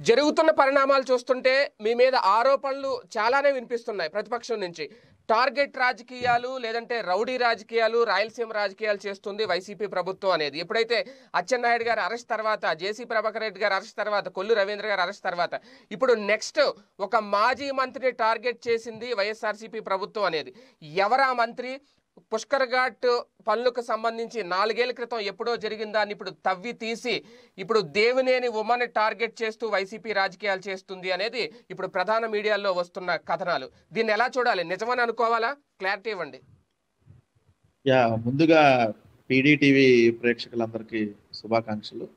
జరుగుతున్న పరిణామాలు చూస్తుంటే మీ మీద ఆరోపణలు చాలానే వినిపిస్తున్నాయి ప్రతిపక్షం నుంచి టార్గెట్ రాజకీయాలు లేదంటే రౌడీ రాజకీయాలు రాయలసీమ రాజకీయాలు చేస్తుంది వైసీపీ ప్రభుత్వం అనేది ఎప్పుడైతే అచ్చెన్నాయుడు గారి అరెస్ట్ తర్వాత జేసీ ప్రభాకర్ రెడ్డి గారి అరెస్ట్ తర్వాత కొల్లు రవీంద్ర గారి అరెస్ట్ తర్వాత ఇప్పుడు నెక్స్ట్ ఒక మాజీ మంత్రిని టార్గెట్ చేసింది వైఎస్ఆర్సీపీ ప్రభుత్వం అనేది ఎవరా మంత్రి పుష్కర్ ఘాట్ పనులకు సంబంధించి నాలుగేళ్ల క్రితం ఎప్పుడో జరిగిన దాన్ని ఇప్పుడు తవ్వి తీసి ఇప్పుడు దేవినేని ఉమ్మని టార్గెట్ చేస్తూ వైసీపీ రాజకీయాలు చేస్తుంది అనేది ఇప్పుడు ప్రధాన మీడియాలో వస్తున్న కథనాలు దీన్ని ఎలా చూడాలి నిజమని అనుకోవాలా క్లారిటీ ఇవ్వండి యా ముందుగా పీడీటీవీ ప్రేక్షకులందరికీ శుభాకాంక్షలు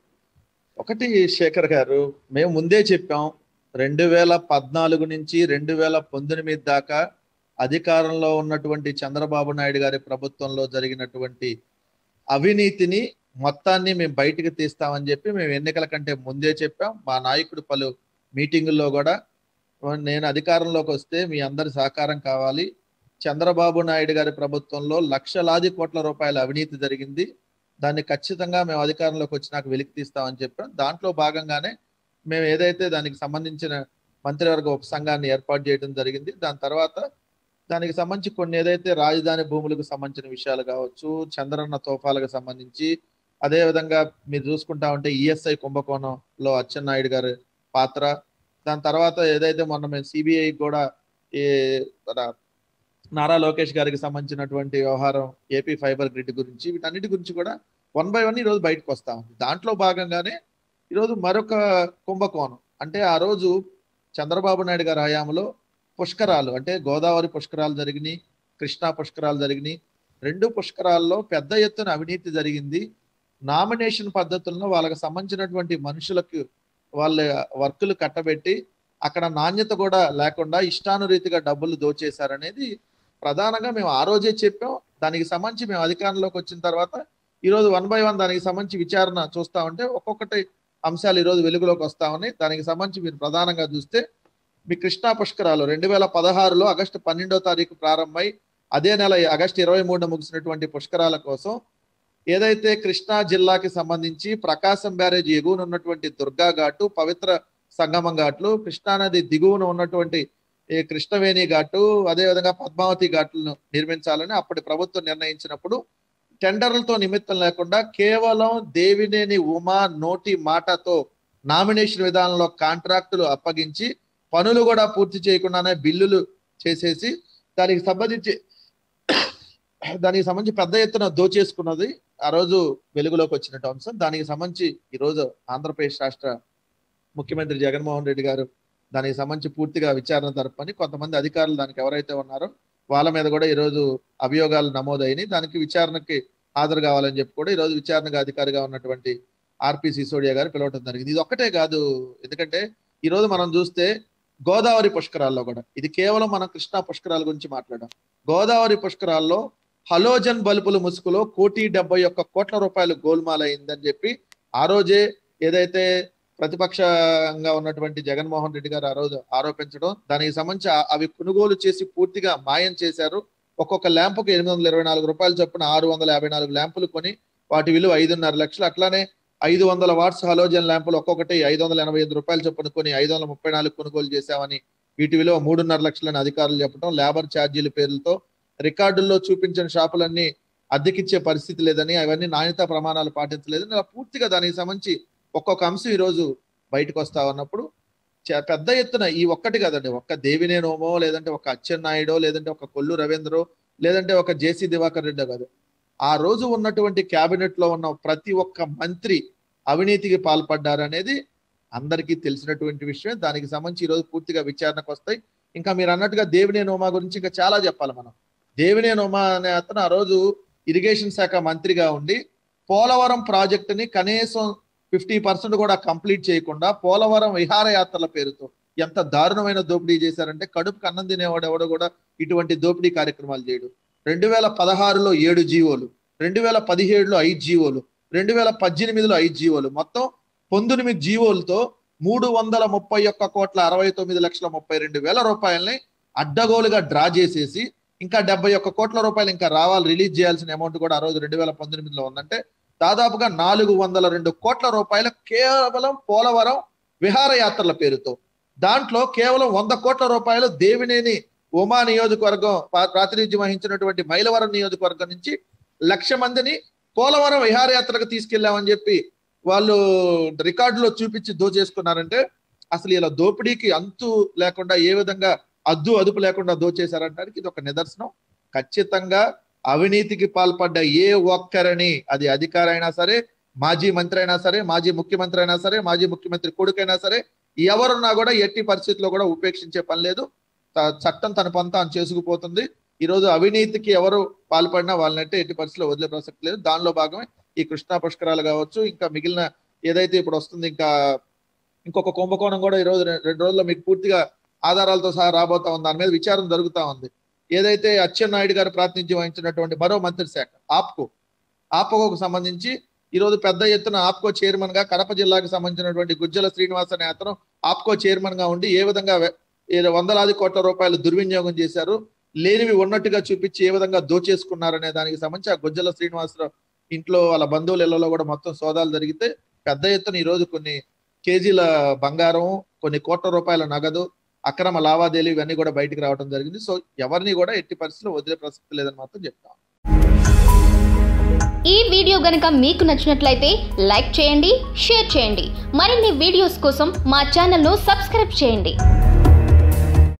ఒకటి శేఖర్ గారు మేము ముందే చెప్పాం రెండు వేల పద్నాలుగు నుంచి రెండు వేల పంతొమ్మిది దాకా అధికారంలో ఉన్నటువంటి చంద్రబాబు నాయుడు గారి ప్రభుత్వంలో జరిగినటువంటి అవినీతిని మొత్తాన్ని మేము బయటికి తీస్తామని చెప్పి మేము ఎన్నికల కంటే ముందే చెప్పాం మా నాయకుడు పలు మీటింగుల్లో కూడా నేను అధికారంలోకి వస్తే మీ అందరి సహకారం కావాలి చంద్రబాబు నాయుడు గారి ప్రభుత్వంలో లక్షలాది కోట్ల రూపాయల అవినీతి జరిగింది దాన్ని ఖచ్చితంగా మేము అధికారంలోకి వచ్చినాక వెలికి తీస్తామని చెప్పాం దాంట్లో భాగంగానే మేము ఏదైతే దానికి సంబంధించిన మంత్రివర్గ ఉపసంఘాన్ని ఏర్పాటు చేయడం జరిగింది దాని తర్వాత దానికి సంబంధించి కొన్ని ఏదైతే రాజధాని భూములకు సంబంధించిన విషయాలు కావచ్చు చంద్రన్న తోఫాలకు సంబంధించి అదే విధంగా మీరు చూసుకుంటా ఉంటే ఈఎస్ఐ కుంభకోణంలో అచ్చెన్నాయుడు గారి పాత్ర దాని తర్వాత ఏదైతే మొన్న మేము సిబిఐ కూడా ఈ మన నారా లోకేష్ గారికి సంబంధించినటువంటి వ్యవహారం ఏపీ ఫైబర్ గ్రిడ్ గురించి వీటన్నిటి గురించి కూడా వన్ బై వన్ ఈరోజు బయటకు వస్తా ఉంది దాంట్లో భాగంగానే ఈరోజు మరొక కుంభకోణం అంటే ఆ రోజు చంద్రబాబు నాయుడు గారి హయాంలో పుష్కరాలు అంటే గోదావరి పుష్కరాలు జరిగినాయి కృష్ణా పుష్కరాలు జరిగినాయి రెండు పుష్కరాల్లో పెద్ద ఎత్తున అవినీతి జరిగింది నామినేషన్ పద్ధతులను వాళ్ళకి సంబంధించినటువంటి మనుషులకు వాళ్ళ వర్కులు కట్టబెట్టి అక్కడ నాణ్యత కూడా లేకుండా ఇష్టానురీతిగా డబ్బులు దోచేశారనేది ప్రధానంగా మేము ఆ రోజే చెప్పాం దానికి సంబంధించి మేము అధికారంలోకి వచ్చిన తర్వాత ఈరోజు వన్ బై వన్ దానికి సంబంధించి విచారణ చూస్తా ఉంటే ఒక్కొక్కటి అంశాలు ఈరోజు వెలుగులోకి వస్తా ఉన్నాయి దానికి సంబంధించి మీరు ప్రధానంగా చూస్తే మీ కృష్ణా పుష్కరాలు రెండు వేల పదహారులో ఆగస్టు పన్నెండో తారీఖు ప్రారంభమై అదే నెల ఆగస్టు ఇరవై మూడున ముగిసినటువంటి పుష్కరాల కోసం ఏదైతే కృష్ణా జిల్లాకి సంబంధించి ప్రకాశం బ్యారేజ్ ఎగువన ఉన్నటువంటి దుర్గా ఘాటు పవిత్ర సంగమం ఘాట్లు కృష్ణానది దిగువన ఉన్నటువంటి ఈ కృష్ణవేణి ఘాటు అదేవిధంగా పద్మావతి ఘాట్లను నిర్మించాలని అప్పటి ప్రభుత్వం నిర్ణయించినప్పుడు టెండర్లతో నిమిత్తం లేకుండా కేవలం దేవినేని ఉమా నోటి మాటతో నామినేషన్ విధానంలో కాంట్రాక్టులు అప్పగించి పనులు కూడా పూర్తి చేయకుండానే బిల్లులు చేసేసి దానికి సంబంధించి దానికి సంబంధించి పెద్ద ఎత్తున దోచేసుకున్నది ఆ రోజు వెలుగులోకి వచ్చినట్టు అంశం దానికి సంబంధించి ఈ రోజు ఆంధ్రప్రదేశ్ రాష్ట్ర ముఖ్యమంత్రి జగన్మోహన్ రెడ్డి గారు దానికి సంబంధించి పూర్తిగా విచారణ జరపని కొంతమంది అధికారులు దానికి ఎవరైతే ఉన్నారో వాళ్ళ మీద కూడా ఈరోజు అభియోగాలు నమోదైనవి దానికి విచారణకి హాజరు కావాలని చెప్పి కూడా ఈరోజు విచారణగా అధికారిగా ఉన్నటువంటి ఆర్పి సిసోడియా గారు పిలవటం జరిగింది ఇది ఒక్కటే కాదు ఎందుకంటే ఈ రోజు మనం చూస్తే గోదావరి పుష్కరాల్లో కూడా ఇది కేవలం మనం కృష్ణా పుష్కరాల గురించి మాట్లాడాం గోదావరి పుష్కరాల్లో హలోజన్ బల్బుల ముసుగులో కోటి డెబ్బై ఒక్క కోట్ల రూపాయలు గోల్మాల్ అయిందని చెప్పి ఆ రోజే ఏదైతే ప్రతిపక్షంగా ఉన్నటువంటి జగన్మోహన్ రెడ్డి గారు ఆ రోజు ఆరోపించడం దానికి సంబంధించి ఆ- అవి కొనుగోలు చేసి పూర్తిగా మాయం చేశారు ఒక్కొక్క ల్యాంపుకు ఎనిమిది వందల ఇరవై నాలుగు రూపాయలు చొప్పున ఆరు వందల యాభై నాలుగు ల్యాంపులు కొని వాటి విలువ ఐదున్నర లక్షలు అట్లానే ఐదు వందల వాట్స్ హలోజన్ ల్యాంపులు ఒక్కొక్కటి ఐదు వందల ఎనభై ఐదు రూపాయలు చొప్పున కొని ఐదు వందల ముప్పై నాలుగు కొనుగోలు చేశామని వీటి విలువ మూడున్నర లక్షలని అధికారులు చెప్పడం లేబర్ ఛార్జీల పేర్లతో రికార్డుల్లో చూపించిన షాపులన్నీ అద్దెకిచ్చే పరిస్థితి లేదని అవన్నీ నాణ్యతా ప్రమాణాలు పాటించలేదని అలా పూర్తిగా దానికి సంబంధించి ఒక్కొక్క అంశం ఈరోజు బయటకు వస్తా ఉన్నప్పుడు చ- పెద్ద ఎత్తున ఈ ఒక్కటి కదండి ఒక్క దేవినేనోమో లేదంటే ఒక అచ్చెన్నాయుడో లేదంటే ఒక కొల్లు రవీంద్రో లేదంటే ఒక జేసీ దివాకర్ రెడ్డో కాదు ఆ రోజు ఉన్నటువంటి కేబినెట్ లో ఉన్న ప్రతి ఒక్క మంత్రి అవినీతికి పాల్పడ్డారు అనేది అందరికీ తెలిసినటువంటి విషయం దానికి సంబంధించి ఈ రోజు పూర్తిగా విచారణకు వస్తాయి ఇంకా మీరు అన్నట్టుగా దేవినేని ఉమా గురించి ఇంకా చాలా చెప్పాలి మనం దేవినేని ఉమా అనే అతను ఆ రోజు ఇరిగేషన్ శాఖ మంత్రిగా ఉండి పోలవరం ప్రాజెక్టుని కనీసం ఫిఫ్టీ పర్సెంట్ కూడా కంప్లీట్ చేయకుండా పోలవరం విహారయాత్రల పేరుతో ఎంత దారుణమైన దోపిడీ చేశారంటే కడుపుకు అన్నం తినేవాడు ఎవడో కూడా ఇటువంటి దోపిడీ కార్యక్రమాలు చేయడు రెండు వేల పదహారులో ఏడు జీవోలు రెండు వేల పదిహేడులో ఐదు జీవోలు రెండు వేల పద్దెనిమిదిలో ఐదు జీవోలు మొత్తం పంతొమ్మిది జీవోలతో మూడు వందల ముప్పై ఒక్క కోట్ల అరవై తొమ్మిది లక్షల ముప్పై రెండు వేల రూపాయలని అడ్డగోలుగా డ్రా చేసేసి ఇంకా డెబ్బై ఒక్క కోట్ల రూపాయలు ఇంకా రావాలి రిలీజ్ చేయాల్సిన అమౌంట్ కూడా ఆ రోజు రెండు వేల పంతొమ్మిదిలో ఉందంటే దాదాపుగా నాలుగు వందల రెండు కోట్ల రూపాయలు కేవలం పోలవరం విహారయాత్రల పేరుతో దాంట్లో కేవలం వంద కోట్ల రూపాయలు దేవినేని ఉమా నియోజకవర్గం పా- ప్రాతినిధ్యం వహించినటువంటి మైలవరం నియోజకవర్గం నుంచి లక్ష మందిని పోలవరం విహారయాత్రకు తీసుకెళ్లామని చెప్పి వాళ్ళు రికార్డులో చూపించి దోచేసుకున్నారంటే అసలు ఇలా దోపిడీకి అంతు లేకుండా ఏ విధంగా అద్దు అదుపు లేకుండా దోచేశారంటానికి ఇది ఒక నిదర్శనం ఖచ్చితంగా అవినీతికి పాల్పడ్డ ఏ ఒక్కరిని అది అధికారి అయినా సరే మాజీ మంత్రి అయినా సరే మాజీ ముఖ్యమంత్రి అయినా సరే మాజీ ముఖ్యమంత్రి కొడుకైనా సరే ఎవరున్నా కూడా ఎట్టి పరిస్థితుల్లో కూడా ఉపేక్షించే పని లేదు త- చట్టం తన పని తాను చేసుకుపోతుంది ఈ రోజు అవినీతికి ఎవరు పాల్పడినా వాళ్ళనంటే ఎట్టి పరిస్థితుల్లో వదిలే ప్రసక్తి లేదు దానిలో భాగమే ఈ కృష్ణా పుష్కరాలు కావచ్చు ఇంకా మిగిలిన ఏదైతే ఇప్పుడు వస్తుంది ఇంకా ఇంకొక కుంభకోణం కూడా ఈ రోజు రె- రెండు రోజుల్లో మీకు పూర్తిగా ఆధారాలతో సహా రాబోతా ఉంది దాని మీద విచారణ జరుగుతా ఉంది ఏదైతే అచ్చెన్నాయుడు గారు ప్రాతినిధ్యం వహించినటువంటి మరో మంత్రి శాఖ ఆప్కో ఆప్కోకు సంబంధించి ఈ రోజు పెద్ద ఎత్తున ఆప్కో చైర్మన్ గా కడప జిల్లాకు సంబంధించినటువంటి గుజ్జల శ్రీనివాస్ అనే అతను ఆప్కో చైర్మన్ గా ఉండి ఏ విధంగా వె- ఏ వందలాది కోట్ల రూపాయలు దుర్వినియోగం చేశారు లేనివి ఉన్నట్టుగా చూపించి ఏ విధంగా దోచేసుకున్నారనే దానికి సంబంధించి ఆ గుజ్జల శ్రీనివాసరావు ఇంట్లో వాళ్ళ బంధువుల ఇళ్లలో కూడా మొత్తం సోదాలు జరిగితే పెద్ద ఎత్తున ఈ రోజు కొన్ని కేజీల బంగారం కొన్ని కోట్ల రూపాయల నగదు అక్రమ లావాదేవీలు ఇవన్నీ కూడా బయటికి రావడం జరిగింది సో ఎవరిని కూడా ఎట్టి పరిస్థితుల్లో వదిలే ప్రసక్తి లేదని మాత్రం చెప్తాం ఈ వీడియో గనుక మీకు నచ్చినట్లయితే లైక్ చేయండి షేర్ చేయండి మరిన్ని వీడియోస్ కోసం మా ఛానల్ను సబ్స్క్రైబ్ చేయండి